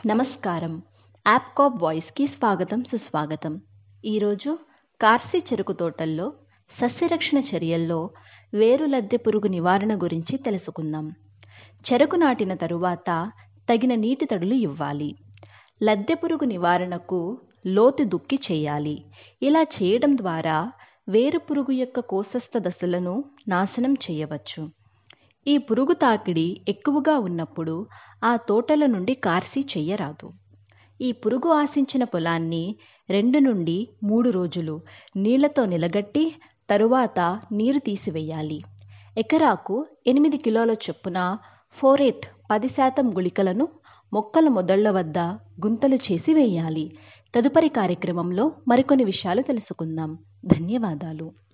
నమస్కారం యాప్కాప్ వాయిస్కి స్వాగతం సుస్వాగతం ఈరోజు కార్సి చెరుకు తోటల్లో సస్యరక్షణ చర్యల్లో వేరు లద్దె పురుగు నివారణ గురించి తెలుసుకుందాం చెరకు నాటిన తరువాత తగిన నీటి తడులు ఇవ్వాలి లద్దె పురుగు నివారణకు లోతు దుక్కి చేయాలి ఇలా చేయడం ద్వారా వేరు పురుగు యొక్క కోసస్థ దశలను నాశనం చేయవచ్చు ఈ పురుగు తాకిడి ఎక్కువగా ఉన్నప్పుడు ఆ తోటల నుండి కార్సి చెయ్యరాదు ఈ పురుగు ఆశించిన పొలాన్ని రెండు నుండి మూడు రోజులు నీళ్లతో నిలగట్టి తరువాత నీరు తీసివేయాలి ఎకరాకు ఎనిమిది కిలోల చొప్పున ఫోరేట్ పది శాతం గుళికలను మొక్కల మొదళ్ల వద్ద గుంతలు చేసి వేయాలి తదుపరి కార్యక్రమంలో మరికొన్ని విషయాలు తెలుసుకుందాం ధన్యవాదాలు